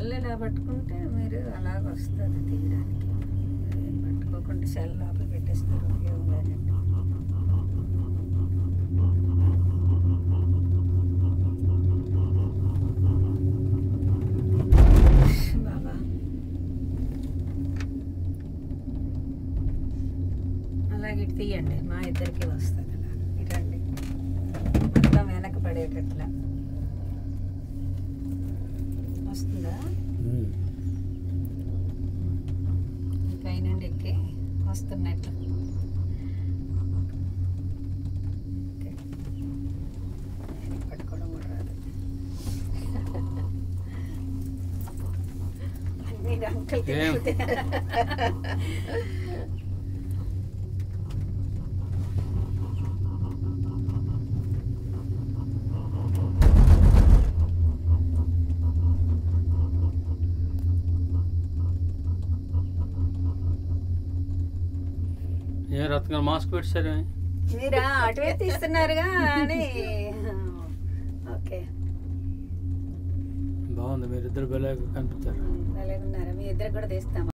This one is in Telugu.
సెల్ ఇలా పట్టుకుంటే మీరు అలాగ వస్తుంది తీయడానికి ఏం పట్టుకోకుండా సెల్ లోపల పెట్టేస్తారు ఉపయోగం లేదండి బాబా అలాగే ఇటు తీయండి మా ఇద్దరికి వస్తుంది అలా ఇటండి మొత్తం వెనక పడేటట్లా వస్తుందా పైనుండి ఎక్కి వస్తున్నట్లు ఓకే. నేను పట్టుకోవడం కూడా రాదు అన్ని అంకల్ ఏం? ఏ రత్న మాస్క్ పెట్టారు మీరా అటువైపు తీస్తున్నారుగా అని ఓకే బాగుంది మీరిద్దరు బెల్లగా కనిపించారు అలాగే ఉన్నారా మీ ఇద్దరికి కూడా తీస్తాం